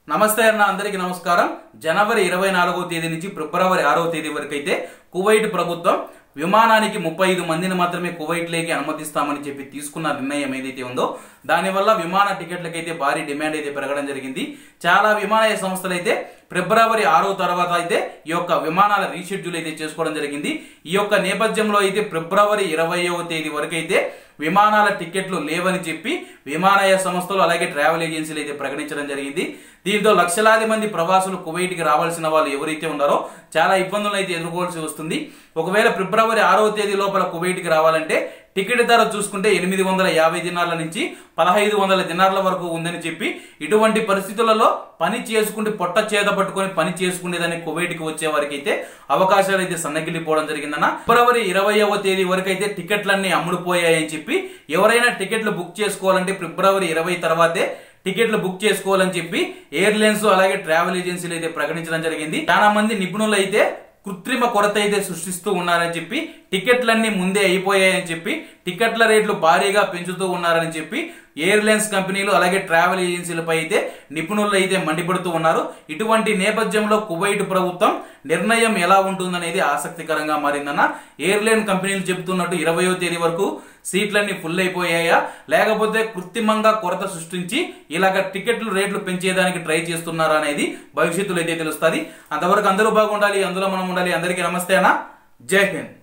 నమస్తే అన్న అందరికీ నమస్కారం జనవరి ఇరవై నాలుగో తేదీ నుంచి ఫిబ్రవరి ఆరవ తేదీ వరకు అయితే కువైట్ ప్రభుత్వం విమానానికి ముప్పై ఐదు మందిని మాత్రమే కువైట్లోకి అనుమతిస్తామని చెప్పి తీసుకున్న నిర్ణయం ఏదైతే ఉందో దానివల్ల విమాన టికెట్లకైతే భారీ డిమాండ్ అయితే పెరగడం జరిగింది చాలా విమానయ సంస్థలు అయితే ఫిబ్రవరి ఆరో తర్వాత అయితే ఈ యొక్క విమానాల రీషెడ్యూల్ అయితే చేసుకోవడం జరిగింది ఈ యొక్క నేపథ్యంలో అయితే ఫిబ్రవరి ఇరవైవ తేదీ వరకు అయితే విమానాల టికెట్లు లేవని చెప్పి విమానయాన సంస్థలు అలాగే ట్రావెల్ ఏజెన్సీలు అయితే ప్రకటించడం జరిగింది దీంతో లక్షలాది మంది ప్రవాసులు కువైట్కి రావాల్సిన వాళ్ళు ఎవరైతే ఉన్నారో చాలా ఇబ్బందులు అయితే ఎదుర్కోవాల్సి వస్తుంది ఒకవేళ ఫిబ్రవరి ఆరవ తేదీ లోపల కువైట్కి రావాలంటే టికెట్ ధర చూసుకుంటే ఎనిమిది వందల యాభై దినార్ల నుంచి పదహైదు వందల దినార్ల వరకు ఉందని చెప్పి ఇటువంటి పరిస్థితులలో పని చేసుకుంటే పొట్ట చేత పట్టుకొని పని చేసుకునేదాన్ని కువైట్కి వచ్చే వారికి అయితే అవకాశాలు అయితే సన్నగిల్లిపోవడం జరిగిందన్న ఫిబ్రవరి ఇరవైవ తేదీ వరకు అయితే టికెట్లన్నీ అమ్ముడుపోయాయని చెప్పి ఎవరైనా టికెట్లు బుక్ చేసుకోవాలంటే ఫిబ్రవరి ఇరవై తర్వాతే టికెట్లు బుక్ చేసుకోవాలని చెప్పి ఎయిర్లైన్స్ అలాగే ట్రావెల్ ఏజెన్సీలు అయితే ప్రకటించడం జరిగింది చాలా మంది నిపుణులు అయితే కృత్రిమ కొరత అయితే సృష్టిస్తూ ఉన్నారని చెప్పి టికెట్లన్నీ ముందే అయిపోయాయని చెప్పి టికెట్ల రేట్లు భారీగా పెంచుతూ ఉన్నారని చెప్పి ఎయిర్లైన్స్ కంపెనీలు అలాగే ట్రావెల్ ఏజెన్సీలపై అయితే నిపుణులు అయితే మండిపడుతూ ఉన్నారు ఇటువంటి నేపథ్యంలో కువైట్ ప్రభుత్వం నిర్ణయం ఎలా ఉంటుందనేది ఆసక్తికరంగా మారిందన్న ఎయిర్లైన్ కంపెనీలు చెబుతున్నట్టు ఇరవయో తేదీ వరకు సీట్లన్నీ ఫుల్ అయిపోయాయా లేకపోతే కృత్రిమంగా కొరత సృష్టించి ఇలాగ టికెట్లు రేట్లు పెంచేదానికి ట్రై చేస్తున్నారా అనేది భవిష్యత్తులో అయితే తెలుస్తుంది అంతవరకు అందరూ బాగుండాలి అందులో మనం ఉండాలి అందరికీ నమస్తే అన్న జై హింద్